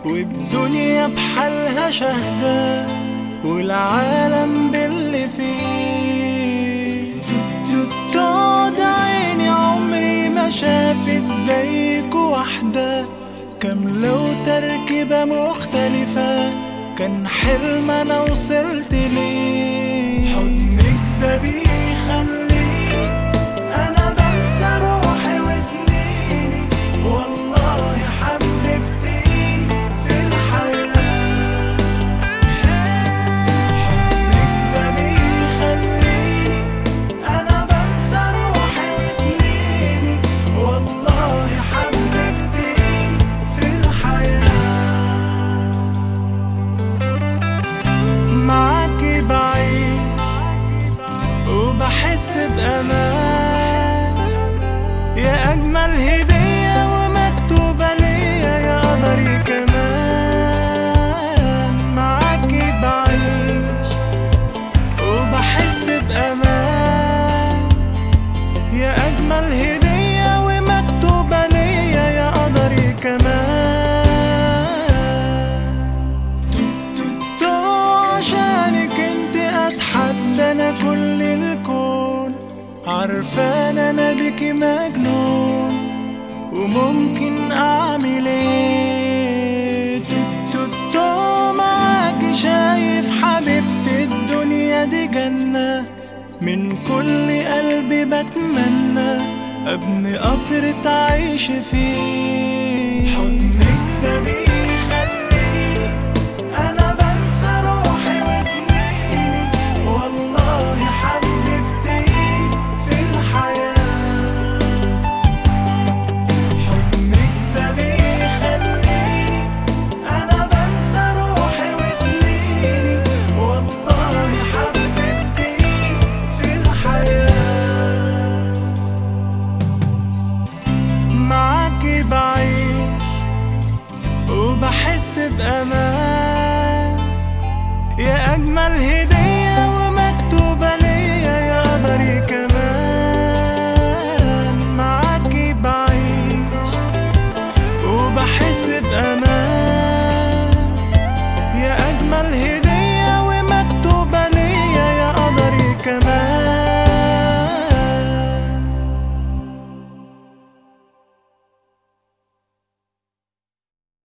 والدنيا بحالها شهدة والعالم باللي فيه تقعد عيني عمري ما شافت زيك واحدة كاملة وتركيبة مختلفة كان حلم أنا وصلت ليه حضنك ده بيخليني أنا بنسى روحي وسنيني والله حببتيني في الحياة حضنك ده بيخليني أنا بنسى روحي وسنيني والله حببتيني في الحياة معاكي بعيد وبحس بأمان يا أجمل هدية ومكتوبة ليا يا قدري كمان معاكي بعيش وبحس بأمان يا أجمل هدية ومكتوبة ليا يا قدري كمان تو عشانك انت اتحدى انا كل الكون عارفان انا بيكي مجنون وممكن اعمل ايه تو تو معاكي شايف حبيبتي الدنيا دي جنة من كل قلبي بتمنى ابني قصر تعيش فيه حضنك ده بيخليني انا بنسى روحي وسنيني والله حببتيني في الحياة حضنك ده بيخليني انا بنسى روحي وسنيني والله حببتيني في الحياة معاكي بعيد وبحس بأمان